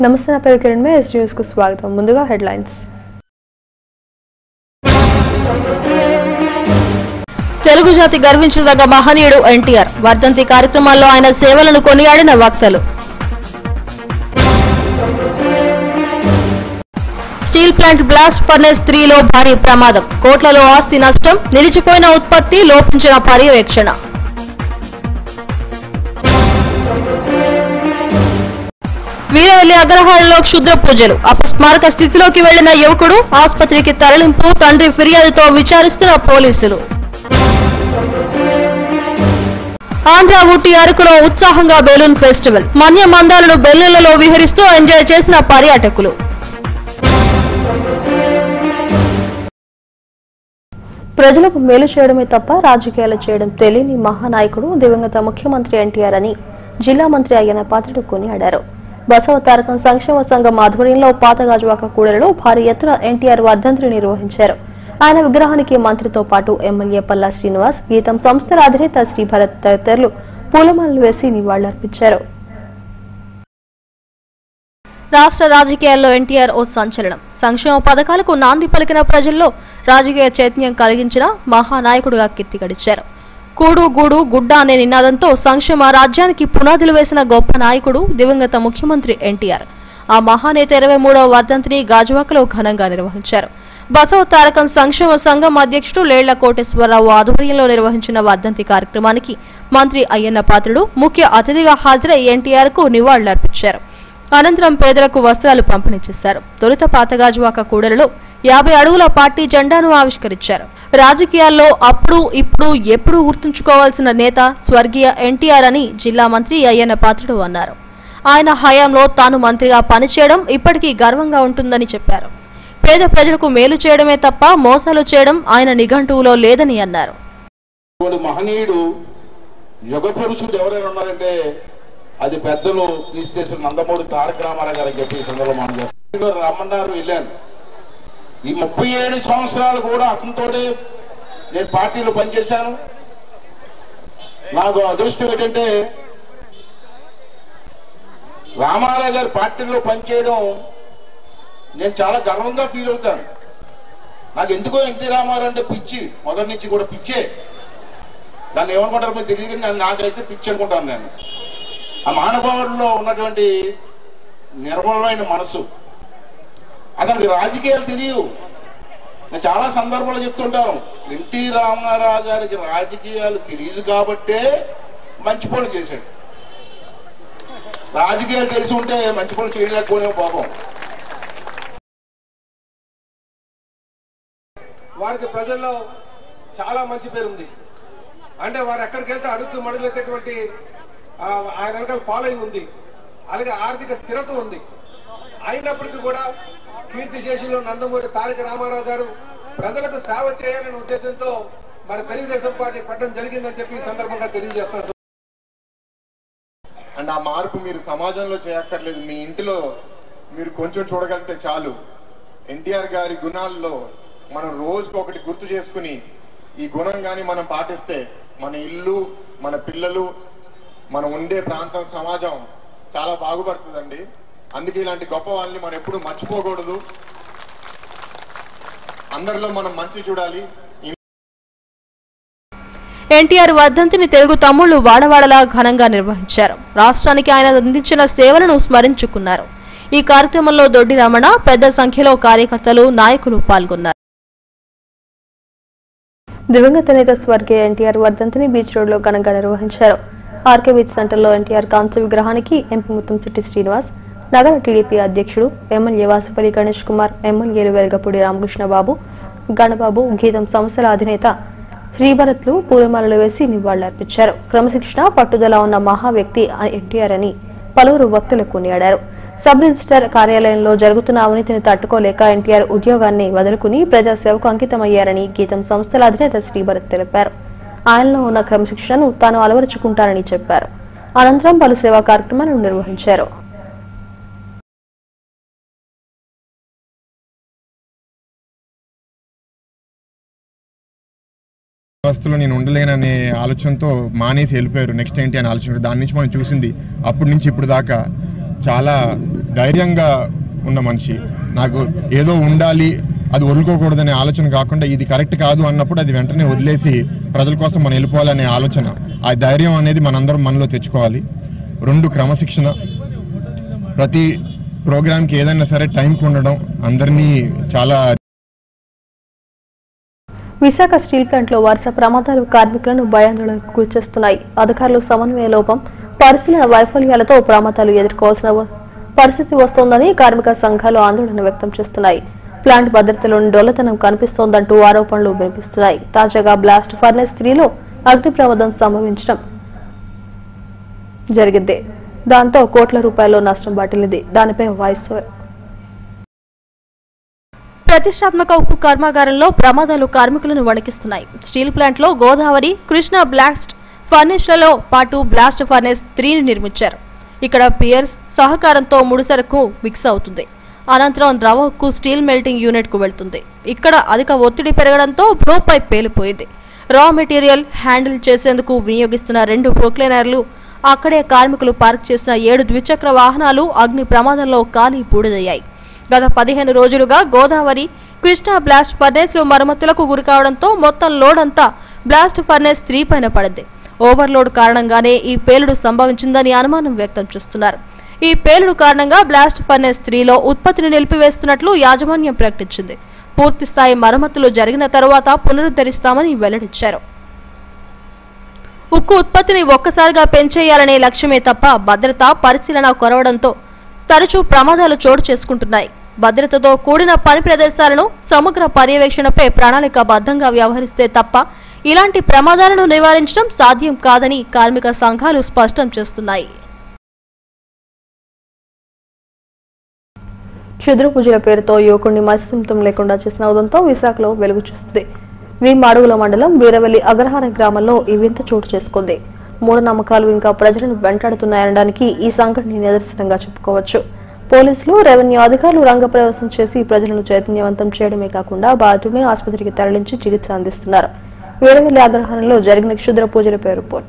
నమస్తే నా పేరు కిరణ్ మే ఎస్ న్యూస్ కు స్వాగతం ముందుగా హెడ్లైన్స్ తెలుగు జాతి గర్వించదగ్గ మహనీయుడు ఎన్టీఆర్ వర్ధంతి కార్యక్రమాల్లో ఆయన సేవలను కొనియాడిన వక్తలు స్టీల్ ప్లాంట్ బ్లాస్ట్ ఫర్నెస్ త్రీలో భారీ ప్రమాదం కోట్లలో ఆస్తి నష్టం నిలిచిపోయిన ఉత్పత్తి లోపించిన పర్యవేక్షణ వీరవల్లి అగ్రహారంలో క్షుద్ర పూజలు అపస్మారక స్థితిలోకి వెళ్లిన యువకుడు ఆసుపత్రికి తరలింపు తండ్రి ఫిర్యాదుతో విచారిస్తున్న పోలీసులు ఆంధ్ర ఊటీ అరకులో ఉత్సాహంగా బెలూన్ ఫెస్టివల్ మన్య మందాలను బెలూన్లలో విహరిస్తూ ఎంజాయ్ చేసిన పర్యాటకులు ప్రజలకు మేలు చేయడమే తప్ప రాజకీయాలు చేయడం తెలియని మహానాయకుడు దివంగత ముఖ్యమంత్రి ఎన్టీఆర్ అని జిల్లా మంత్రి అయ్యన పాత్రుడు కొనియాడారు బసవ తారకం సంక్షేమ సంఘం ఆధ్వర్యంలో పాతగాజువాక కూడలిలో భారీ ఎత్తున ఎన్టీఆర్ వర్ధంతిని నిర్వహించారు ఆయన విగ్రహానికి మంత్రితో పాటు ఎమ్మెల్యే పల్లా శ్రీనివాస్ గీతం సంస్థల అధినేత శ్రీ భరత్ తదితరులు పూలమాలలు వేసి నివాళులర్పించారు రాష్ట్ర రాజకీయాల్లో ఎన్టీఆర్ ఓ సంచలనం సంక్షేమ పథకాలకు నాంది పలికిన ప్రజల్లో రాజకీయ చైతన్యం కలిగించిన మహానాయకుడుగా కీర్తి గడిచారు కూడు గూడు గుడ్డ అనే నినాదంతో సంక్షేమ రాజ్యానికి పునాదులు వేసిన గొప్ప నాయకుడు దివంగత ముఖ్యమంత్రి ఎన్టీఆర్ ఆ మహానేత ఇరవై మూడవ వర్ధంతిని గాజువాకలో ఘనంగా నిర్వహించారు బసవ తారకం సంక్షేమ సంఘం అధ్యక్షుడు లేళ్ల కోటేశ్వరరావు ఆధ్వర్యంలో నిర్వహించిన వర్ధంతి కార్యక్రమానికి మంత్రి అయ్యన్న పాత్రుడు ముఖ్య అతిథిగా హాజరై ఎన్టీఆర్ కు నివాళులర్పించారు అనంతరం పేదలకు వస్త్రాలు పంపిణీ చేశారు తొలుత పాతగాజువాక కూడలిలో యాభై అడుగుల పార్టీ జెండాను ఆవిష్కరించారు రాజకీయాల్లో అప్పుడు ఇప్పుడు ఎప్పుడు గుర్తుంచుకోవాల్సిన నేత స్వర్గీయ ఎన్టీఆర్ అని జిల్లా మంత్రి అయ్యన్న పాత్రుడు అన్నారు ఆయన హయాంలో తాను మంత్రిగా పనిచేయడం ఇప్పటికీ గర్వంగా ఉంటుందని చెప్పారు పేద ప్రజలకు మేలు చేయడమే తప్ప మోసాలు చేయడం ఆయన నిఘంటువులో లేదని అన్నారు ఇటువంటి మహనీయుడు యుగ పురుషుడు ఎవరైనా ఉన్నారంటే అది పెద్దలు ప్లీజ్ చేసిన నందమూరి తారక రామారావు గారు అని చెప్పి ఈ సందర్భంలో మనం చేస్తాం రమ్మన్నారు వెళ్ళాను ఈ ముప్పై ఏడు సంవత్సరాలు కూడా అతనితోటే నేను పార్టీలో పనిచేశాను నాకు అదృష్టం ఏంటంటే రామారావు గారి పార్టీలో పనిచేయడం నేను చాలా గర్వంగా ఫీల్ అవుతాను నాకు ఎందుకో ఎన్టీ రామారావు అంటే పిచ్చి మొదటి నుంచి కూడా పిచ్చే దాన్ని ఏమనుకుంటారో మీకు తెలియదు కానీ నన్ను నాకైతే పిచ్చి అనుకుంటాను నేను ఆ మహానుభావుల్లో ఉన్నటువంటి నిర్మలమైన మనసు అతనికి రాజకీయాలు తెలియవు నేను చాలా సందర్భాలు చెప్తుంటాను ఎన్టీ రామారావు గారికి రాజకీయాలు తెలియదు కాబట్టే మంచి పనులు చేశాడు రాజకీయాలు తెలిసి ఉంటే మంచి పనులు చేయలేకపోయినా పాపం వారికి ప్రజల్లో చాలా మంచి పేరు ఉంది అంటే వారు ఎక్కడికి వెళ్తే అడుక్కు మడుగులెత్తేటువంటి ఆ, ఆయన వెనకాల ఫాలోయింగ్ ఉంది అలాగే ఆర్థిక స్థిరత ఉంది అయినప్పటికీ కూడా కీర్తి శేషులు నందమూరి తారక రామారావు గారు ప్రజలకు సేవ చేయాలనే ఉద్దేశంతో మరి తెలుగుదేశం పార్టీ పెట్టడం జరిగిందని చెప్పి ఈ సందర్భంగా తెలియజేస్తున్నారు అండ్ ఆ మార్పు మీరు సమాజంలో చేయక్కర్లేదు మీ ఇంటిలో మీరు కొంచెం చూడగలిగితే చాలు ఎన్టీఆర్ గారి గుణాల్లో మనం రోజుకు ఒకటి గుర్తు చేసుకుని ఈ గుణం కానీ మనం పాటిస్తే మన ఇల్లు మన పిల్లలు మనం ఉండే ప్రాంతం సమాజం చాలా బాగుపడుతుందండి అందుకే ఇలాంటి గొప్ప వాళ్ళని మనం ఎప్పుడు మర్చిపోకూడదు అందరిలో మనం మంచి చూడాలి ఎన్టీఆర్ వర్ధంతిని తెలుగు తమ్ముళ్లు వాడవాడలా ఘనంగా నిర్వహించారు రాష్ట్రానికి ఆయన అందించిన సేవలను స్మరించుకున్నారు ఈ కార్యక్రమంలో దొడ్డి రమణ పెద్ద సంఖ్యలో కార్యకర్తలు నాయకులు పాల్గొన్నారు దివంగత నేత స్వర్గీయ ఎన్టీఆర్ వర్ధంతిని బీచ్ రోడ్లో ఘనంగా నిర్వహించారు ఆర్కే బీచ్ సెంటర్లో ఎన్టీఆర్ కాంస్య విగ్రహానికి ఎంపీ ముత్తంశెట్టి శ్రీనివాస్ నగర టీడీపీ అధ్యక్షుడు ఎమ్మెల్యే వాసుపల్లి గణేష్ కుమార్ ఎమ్మెల్యేలు వెలగపూడి రామకృష్ణబాబు గణబాబు గీతం సంస్థల అధినేత శ్రీభరత్లు పూలమాలలు వేసి నివాళులర్పించారు క్రమశిక్షణ పట్టుదల ఉన్న మహా వ్యక్తి ఎన్టీఆర్ అని పలువురు వక్తులు కొనియాడారు సబ్ రిజిస్టర్ కార్యాలయంలో జరుగుతున్న అవినీతిని తట్టుకోలేక ఎన్టీఆర్ ఉద్యోగాన్ని వదులుకుని ప్రజాసేవకు అంకితమయ్యారని గీతం సంస్థల అధినేత శ్రీభరత్ తెలిపారు ఆయనలో ఉన్న క్రమశిక్షణను తాను అలవరుచుకుంటానని చెప్పారు అనంతరం పలు సేవా కార్యక్రమాలను నిర్వహించారు వ్యవస్థలో నేను ఉండలేననే ఆలోచనతో మానేసి వెళ్ళిపోయారు నెక్స్ట్ ఏంటి అని ఆలోచన దాని నుంచి మనం చూసింది అప్పటి నుంచి ఇప్పుడు దాకా చాలా ధైర్యంగా ఉన్న మనిషి నాకు ఏదో ఉండాలి అది వదులుకోకూడదనే ఆలోచన కాకుండా ఇది కరెక్ట్ కాదు అన్నప్పుడు అది వెంటనే వదిలేసి ప్రజల కోసం మనం వెళ్ళిపోవాలనే ఆలోచన ఆ ధైర్యం అనేది మనందరం మనలో తెచ్చుకోవాలి రెండు క్రమశిక్షణ ప్రతి ప్రోగ్రామ్కి ఏదైనా సరే టైంకి ఉండడం అందరినీ చాలా విశాఖ స్టీల్ ప్లాంట్లో వరుస ప్రమాదాలు కార్మికులను భయాందోళనకు గురిచేస్తున్నాయి అధికారులు సమన్వయ లోపం పరిశీలన వైఫల్యాలతో ప్రమాదాలు ఎదుర్కోవాల్సిన వ- పరిస్థితి వస్తోందని కార్మిక సంఘాలు ఆందోళన వ్యక్తం చేస్తున్నాయి ప్లాంట్ భద్రతలోని డొల్లతనం కనిపిస్తోందంటూ ఆరోపణలు వినిపిస్తున్నాయి తాజాగా బ్లాస్ట్ ఫర్నెస్ త్రీలో అగ్ని ప్రమాదం సంభవించడం జరిగింది దాంతో కోట్ల రూపాయల నష్టం వాటిల్లింది దానిపై వాయిస్ ప్రతిష్టాత్మక ఉక్కు కర్మాగారంలో ప్రమాదాలు కార్మికులను వణికిస్తున్నాయి స్టీల్ ప్లాంట్లో గోదావరి కృష్ణా బ్లాస్ట్ ఫర్నేస్లలో పాటు బ్లాస్ట్ ఫర్నేస్ త్రీని నిర్మించారు ఇక్కడ పియర్స్ సహకారంతో ముడిసరకు మిక్స్ అవుతుంది అనంతరం ద్రవ ఉక్కు స్టీల్ మెల్టింగ్ యూనిట్ కు వెళ్తుంది ఇక్కడ అధిక ఒత్తిడి పెరగడంతో bro pipe పేలిపోయింది raw material handle చేసేందుకు వినియోగిస్తున్న రెండు ప్రొక్లైనర్లు అక్కడే కార్మికులు పార్క్ చేసిన ఏడు ద్విచక్ర వాహనాలు అగ్ని ప్రమాదంలో కాలి బూడిదయ్యాయి గత పదిహేను రోజులుగా గోదావరి కృష్ణా బ్లాస్ట్ ఫర్నేస్లు మరమ్మతులకు గురికావడంతో మొత్తం లోడ్ అంతా బ్లాస్ట్ ఫర్నేస్ త్రీ పైన పడింది ఓవర్లోడ్ కారణంగానే ఈ పేలుడు సంభవించిందని అనుమానం వ్యక్తం చేస్తున్నారు ఈ పేలుడు కారణంగా బ్లాస్ట్ ఫర్నేస్ త్రీలో ఉత్పత్తిని నిలిపివేస్తున్నట్లు యాజమాన్యం ప్రకటించింది పూర్తిస్థాయి మరమ్మతులు జరిగిన తరువాత పునరుద్ధరిస్తామని వెల్లడించారు ఉక్కు ఉత్పత్తిని ఒక్కసారిగా పెంచేయాలనే లక్ష్యమే తప్ప భద్రత పరిశీలన కొరవడంతో తరచూ ప్రమాదాలు చోటు చేసుకుంటున్నాయి భద్రతతో కూడిన పని ప్రదేశాలను సమగ్ర పర్యవేక్షణపై ప్రణాళికాబద్ధంగా వ్యవహరిస్తే తప్ప ఇలాంటి ప్రమాదాలను నివారించడం సాధ్యం కాదని కార్మిక సంఘాలు స్పష్టం చేస్తున్నాయి క్షుద్ర పూజల పేరుతో యువకుడిని మత్స్యంతం లేకుండా చేసిన ఉదంతం విశాఖలో వెలుగు చూస్తుంది వి మాడుగుల మండలం వీరవల్లి అగ్రహార గ్రామంలో ఈ వింత చోటు చేసుకుంది మూఢనమ్మకాలు ఇంకా ప్రజలను వెంటాడుతున్నాయనడానికి ఈ సంఘటన నిదర్శనంగా చెప్పుకోవచ్చు పోలీసులు రెవెన్యూ అధికారులు రంగప్రవేశం చేసి ప్రజలను చైతన్యవంతం చేయడమే కాకుండా బాధితుడిని ఆసుపత్రికి తరలించి చికిత్స అందిస్తున్నారు వీరవల్లి అగ్రహారంలో జరిగిన క్షుద్ర పూజల పేరు రిపోర్ట్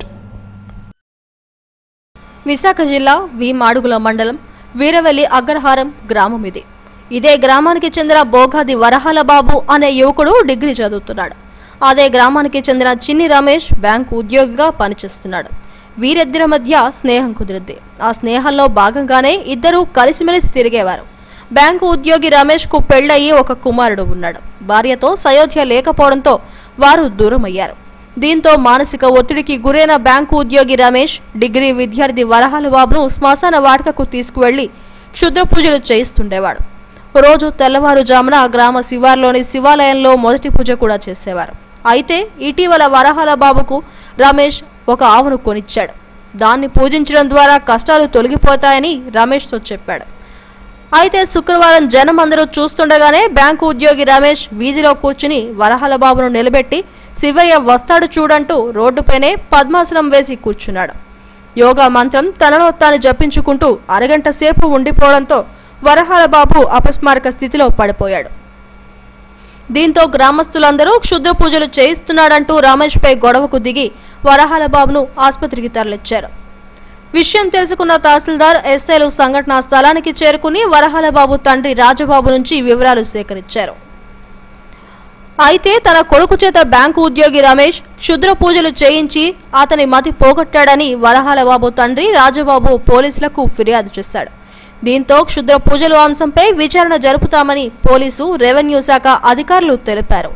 విశాఖ జిల్లా వి మాడుగుల మండలం వీరవల్లి అగ్రహారం గ్రామం ఇది ఇదే గ్రామానికి చెందిన బోగాది వరహాల బాబు అనే యువకుడు డిగ్రీ చదువుతున్నాడు అదే గ్రామానికి చెందిన చిన్ని రమేష్ బ్యాంకు ఉద్యోగిగా పనిచేస్తున్నాడు వీరిద్దరి మధ్య స్నేహం కుదిరింది ఆ స్నేహంలో భాగంగానే ఇద్దరూ కలిసిమెలిసి తిరిగేవారు బ్యాంకు ఉద్యోగి రమేష్ కు పెళ్లయి ఒక కుమారుడు ఉన్నాడు భార్యతో సయోధ్య లేకపోవడంతో వారు దూరమయ్యారు దీంతో మానసిక ఒత్తిడికి గురైన బ్యాంకు ఉద్యోగి రమేష్ డిగ్రీ విద్యార్థి వరహాల బాబును శ్మశాన వాటికకు తీసుకువెళ్లి క్షుద్ర పూజలు చేయిస్తుండేవాడు రోజు తెల్లవారుజామున గ్రామ శివార్లోని శివాలయంలో మొదటి పూజ కూడా చేసేవారు అయితే ఇటీవల వరహాల బాబుకు రమేష్ ఒక ఆవును కొనిచ్చాడు దాన్ని పూజించడం ద్వారా కష్టాలు తొలగిపోతాయని రమేష్తో చెప్పాడు అయితే శుక్రవారం జనం అందరూ చూస్తుండగానే బ్యాంకు ఉద్యోగి రమేష్ వీధిలో కూర్చుని వరహాల బాబును నిలబెట్టి శివయ్య వస్తాడు చూడంటూ రోడ్డుపైనే పద్మాసనం వేసి కూర్చున్నాడు యోగా మంత్రం తనలో తాను జపించుకుంటూ అరగంట సేపు ఉండిపోవడంతో వరహాల బాబు అపస్మారక స్థితిలో పడిపోయాడు దీంతో గ్రామస్తులందరూ క్షుద్ర పూజలు చేయిస్తున్నాడంటూ రమేష్పై గొడవకు దిగి వరహాల బాబును ఆసుపత్రికి తరలించారు విషయం తెలుసుకున్న తహసీల్దార్ ఎస్ఐలు సంఘటనా స్థలానికి చేరుకుని వరహాల బాబు తండ్రి రాజబాబు నుంచి వివరాలు సేకరించారు అయితే తన కొడుకు చేత బ్యాంకు ఉద్యోగి రమేష్ క్షుద్ర పూజలు చేయించి అతని మతి పోగొట్టాడని వరహాల బాబు తండ్రి రాజబాబు పోలీసులకు ఫిర్యాదు చేశాడు దీంతో క్షుద్ర పూజలు అంశంపై విచారణ జరుపుతామని పోలీసు రెవెన్యూ శాఖ అధికారులు తెలిపారు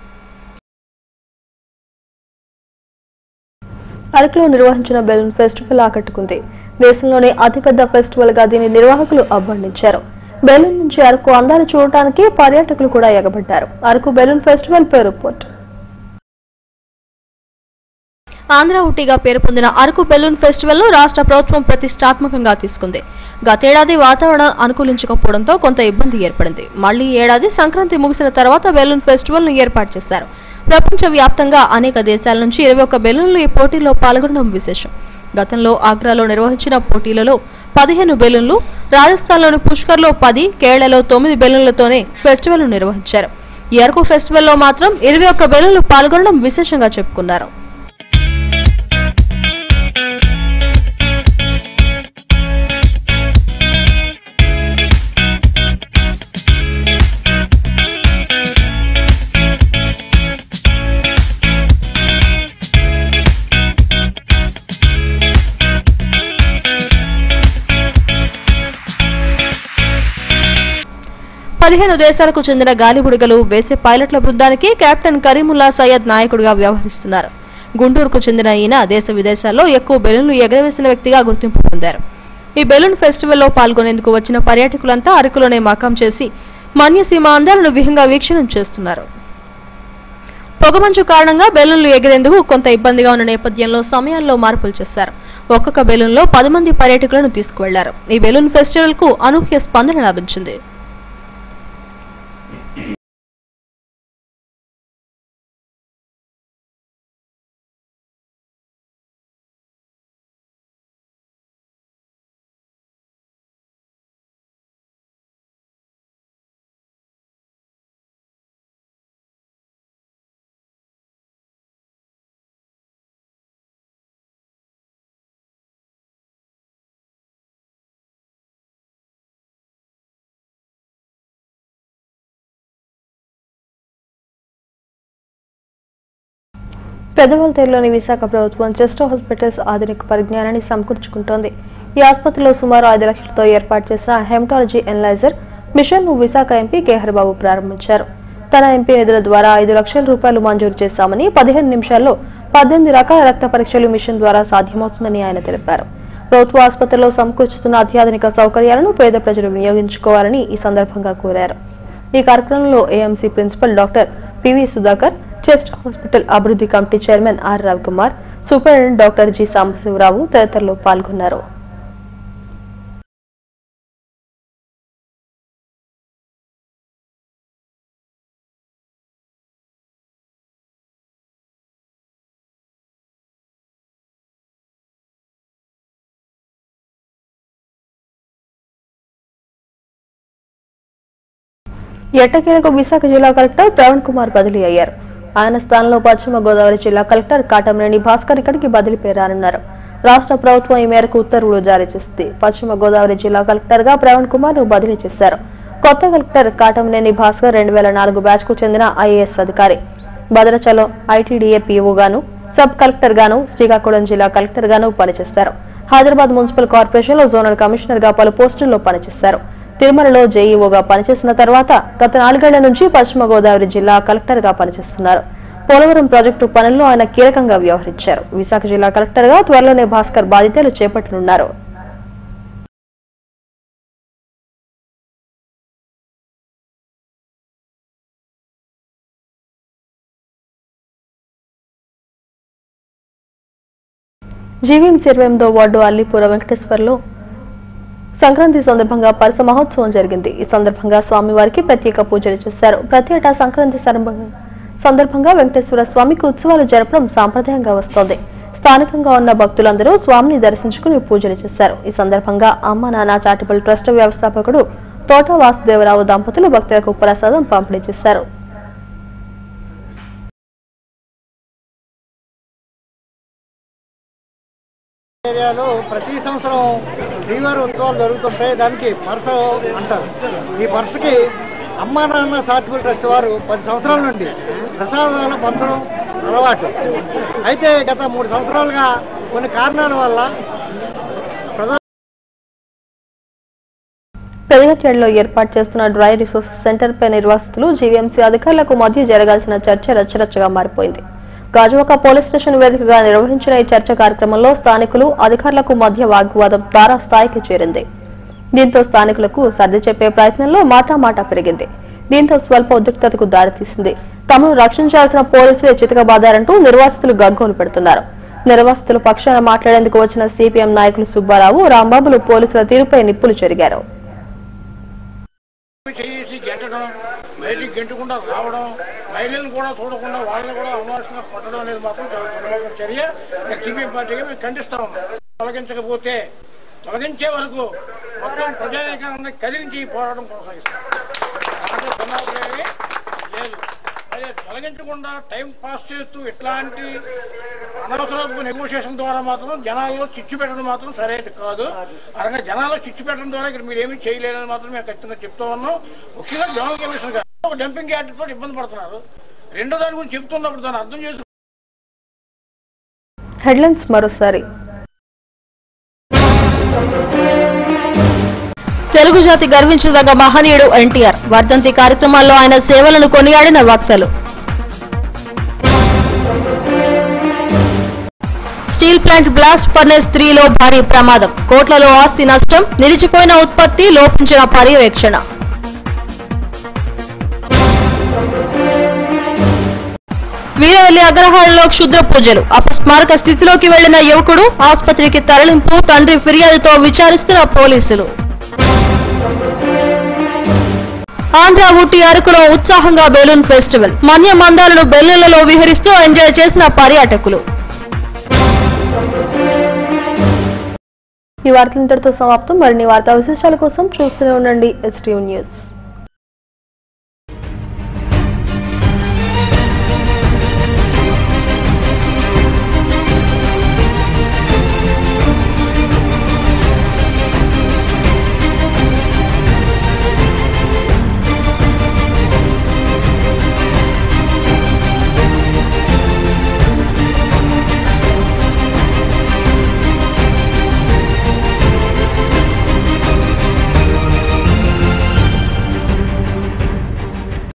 అరకులో నిర్వహించిన బెలూన్ ఫెస్టివల్ ఆకట్టుకుంది దేశంలోనే అతిపెద్ద ఫెస్టివల్ గా దీని నిర్వాహకులు అభివర్ణించారు బెలూన్ నుంచి అరకు అందాలు చూడటానికి పర్యాటకులు కూడా ఎగబడ్డారు అరకు బెలూన్ ఫెస్టివల్ పేరు రిపోర్ట్ ఆంధ్ర ఊటీగా పేరు పొందిన అరకు బెలూన్ ఫెస్టివల్ను రాష్ట్ర ప్రభుత్వం ప్రతిష్టాత్మకంగా తీసుకుంది గతేడాది వాతావరణం అనుకూలించకపోవడంతో కొంత ఇబ్బంది ఏర్పడింది మళ్లీ ఈ ఏడాది సంక్రాంతి ముగిసిన తర్వాత బెలూన్ ఫెస్టివల్ను ఏర్పాటు చేశారు ప్రపంచవ్యాప్తంగా అనేక దేశాల నుంచి ఇరవై ఒక్క బెలూన్లు ఈ పోటీలో పాల్గొనడం విశేషం గతంలో ఆగ్రాలో నిర్వహించిన పోటీలలో పదిహేను బెలూన్లు రాజస్థాన్లోని పుష్కర్లో పది కేరళలో తొమ్మిది బెలూన్లతోనే ఫెస్టివల్ను నిర్వహించారు ఈ అరకు ఫెస్టివల్లో మాత్రం ఇరవై ఒక్క బెలూన్లు పాల్గొనడం విశేషంగా చెప్పుకున్నారు పదిహేను దేశాలకు చెందిన గాలిబుడగలు వేసే పైలట్ల బృందానికి కెప్టెన్ కరీముల్లా సయ్యద్ నాయకుడిగా వ్యవహరిస్తున్నారు గుంటూరుకు చెందిన ఈయన దేశ విదేశాల్లో ఎక్కువ బెలూన్లు ఎగరవేసిన వ్యక్తిగా గుర్తింపు పొందారు ఈ బెలూన్ ఫెస్టివల్లో పాల్గొనేందుకు వచ్చిన పర్యాటకులంతా అరకులోనే మకాం చేసి మన్యసీమ అందాలను విహంగా వీక్షణం చేస్తున్నారు పొగమంచు కారణంగా బెలూన్లు ఎగిరేందుకు కొంత ఇబ్బందిగా ఉన్న నేపథ్యంలో సమయాల్లో మార్పులు చేశారు ఒక్కొక్క బెలూన్లో పది మంది పర్యాటకులను తీసుకువెళ్లారు ఈ బెలూన్ ఫెస్టివల్ కు అనూహ్య స్పందన లభించింది పెదవల్తేరులోని విశాఖ ప్రభుత్వం చెస్ట్ హాస్పిటల్స్ ఆధునిక పరిజ్ఞానాన్ని సమకూర్చుకుంటోంది ఈ ఆసుపత్రిలో సుమారు ఐదు లక్షలతో ఏర్పాటు చేసిన హెమటాలజీ ఎనలైజర్ మిషన్ను విశాఖ ఎంపీ కేహర్ బాబు ప్రారంభించారు తన ఎంపీ నిధుల ద్వారా ఐదు లక్షల రూపాయలు మంజూరు చేశామని పదిహేను నిమిషాల్లో పద్దెనిమిది రకాల రక్త పరీక్షలు మిషన్ ద్వారా సాధ్యమవుతుందని ఆయన తెలిపారు ప్రభుత్వ ఆసుపత్రిలో సమకూర్చుతున్న అత్యాధునిక సౌకర్యాలను పేద ప్రజలు వినియోగించుకోవాలని ఈ సందర్భంగా కోరారు ఈ కార్యక్రమంలో AMC principal doctor PV Sudhakar chest hospital అభివృద్ధి committee chairman R Ravikumar superintendent doctor G Sambasivarao తదితరులు పాల్గొన్నారు ఎట్టకేలకు విశాఖ జిల్లా కలెక్టర్ ప్రవీణ్ కుమార్ బదిలీ అయ్యారు ఆయన స్థానంలో పశ్చిమ గోదావరి జిల్లా కలెక్టర్ కాటమనేని భాస్కర్ ఇక్కడికి బదిలీ రానున్నారు రాష్ట్ర ప్రభుత్వం ఈ మేరకు ఉత్తర్వులు జారీ చేసింది పశ్చిమ గోదావరి జిల్లా కలెక్టర్ గా ప్రవీణ్ కుమార్ ను బదిలీ చేశారు కొత్త కలెక్టర్ కాటమనేని భాస్కర్ రెండు వేల నాలుగు బ్యాచ్ కు చెందిన ఐఏఎస్ అధికారి భద్రాచలం ఐటీడీఏ పీఓ గాను సబ్ కలెక్టర్ గాను శ్రీకాకుళం జిల్లా కలెక్టర్ గాను పనిచేశారు హైదరాబాద్ మున్సిపల్ కార్పొరేషన్ లో జోనల్ కమిషనర్ గా పలు పోస్టుల్లో పనిచేశారు తిరుమలలో జేఈఓగా పనిచేసిన తర్వాత గత నాలుగేళ్ల నుంచి పశ్చిమ గోదావరి జిల్లా కలెక్టర్ గా పనిచేస్తున్నారు పోలవరం ప్రాజెక్టు పనుల్లో ఆయన కీలకంగా వ్యవహరించారు విశాఖ జిల్లా కలెక్టర్ గా త్వరలోనే భాస్కర్ బాధ్యతలు చేపట్టనున్నారు జీవీఎంసీ ఇరవై ఎనిమిదో వార్డు అల్లిపుర వెంకటేశ్వర్లో సంక్రాంతి సందర్భంగా పరస మహోత్సవం జరిగింది ఈ సందర్భంగా స్వామివారికి ప్రత్యేక పూజలు చేశారు ప్రతి ఏటా సంక్రాంతి సందర్భంగా- సందర్భంగా వెంకటేశ్వర స్వామికి ఉత్సవాలు జరపడం సాంప్రదాయంగా వస్తోంది స్థానికంగా ఉన్న భక్తులందరూ స్వామిని దర్శించుకుని పూజలు చేశారు ఈ సందర్భంగా అమ్మ నాన్న చారిటబుల్ ట్రస్ట్ వ్యవస్థాపకుడు తోట వాసుదేవరావు దంపతులు భక్తులకు ప్రసాదం పంపిణీ చేశారు ఏరియాలో ప్రతి సంవత్సరం శ్రీవారి ఉత్సవాలు జరుగుతుంటాయి దానికి పర్స అంటారు ఈ పర్సకి అమ్మా నాన్న చారిటబుల్ ట్రస్ట్ వారు పది సంవత్సరాల నుండి ప్రసాదాలు పంచడం అలవాటు అయితే గత మూడు సంవత్సరాలుగా కొన్ని కారణాల వల్ల ప్రజా పెదగట్యాడులో ఏర్పాటు చేస్తున్న డ్రై రిసోర్సెస్ సెంటర్ పై నిర్వాసితులు జీవీఎంసీ అధికారులకు మధ్య జరగాల్సిన చర్చ రచ్చరచ్చగా మారిపోయింది గాజువాక పోలీస్ స్టేషన్ వేదికగా నిర్వహించిన ఈ చర్చ కార్యక్రమంలో స్థానికులు అధికారులకు మధ్య వాగ్వాదం తారాస్థాయికి చేరింది దీంతో స్థానికులకు సర్ది చెప్పే ప్రయత్నంలో మాటామాటా పెరిగింది దీంతో స్వల్ప ఉద్రిక్తతకు దారితీసింది తమను రక్షించాల్సిన పోలీసులే చితకబాదారంటూ నిర్వాసితులు గగ్గోలు పెడుతున్నారు నిర్వాసితుల పక్షాన మాట్లాడేందుకు వచ్చిన సిపిఎం నాయకులు సుబ్బారావు రాంబాబులు పోలీసుల తీరుపై నిప్పులు చెరిగారు చేసి గెంటడం బయటికి గెంటకుండా రావడం మహిళలను కూడా చూడకుండా వాళ్ళని కూడా అవమానంగా కొట్టడం అనేది మాత్రం చాలా దుర్మార్గం చర్య నేను సిపిఎం పార్టీగా మేము ఖండిస్తా ఉన్నాం తొలగించకపోతే తొలగించే వరకు మొత్తం ప్రజానీకాన్ని కదిలించి ఈ పోరాటం కొనసాగిస్తాం దాంట్లో భిన్నాభిప్రాయమే లేదు అదే తొలగించకుండా టైం పాస్ చేస్తూ ఇట్లాంటి అనవసరపు నెగోషియేషన్ ద్వారా మాత్రం జనాల్లో చిచ్చు పెట్టడం మాత్రం సరైనది కాదు అలాగే జనాల్లో చిచ్చు పెట్టడం ద్వారా ఇక్కడ మీరు ఏమీ చేయలేరని మాత్రం మేము ఖచ్చితంగా చెప్తా ఉన్నాం ముఖ్యంగా జోనల్ కమిషన్ గారు ఒక డంపింగ్ యార్డ్ తోటి ఇబ్బంది పడుతున్నారు రెండో దాని గురించి చెప్తున్నప్పుడు దాన్ని అర్థం చేసి హెడ్లైన్స్ మరోసారి తెలుగు జాతి గర్వించదగ్గ మహనీయుడు ఎన్టీఆర్ వర్ధంతి కార్యక్రమాల్లో ఆయన సేవలను కొనియాడిన వక్తలు స్టీల్ ప్లాంట్ బ్లాస్ట్ ఫర్నేస్ త్రీలో భారీ ప్రమాదం కోట్లలో ఆస్తి నష్టం నిలిచిపోయిన ఉత్పత్తి లోపించిన పర్యవేక్షణ వీరవల్లి అగ్రహారంలో క్షుద్ర పూజలు అపస్మారక స్థితిలోకి వెళ్లిన యువకుడు ఆసుపత్రికి తరలింపు తండ్రి ఫిర్యాదుతో విచారిస్తున్న పోలీసులు ఆంధ్ర ఊటీ అరకులో ఉత్సాహంగా బెలూన్ ఫెస్టివల్ మన్య మందాలను బెలూన్లలో విహరిస్తూ ఎంజాయ్ చేసిన పర్యాటకులు ఈ వార్తలు ఇంతటితో సమాప్తం మరిన్ని వార్తా విశేషాల కోసం చూస్తూనే ఉండండి ఎస్టీవ్ న్యూస్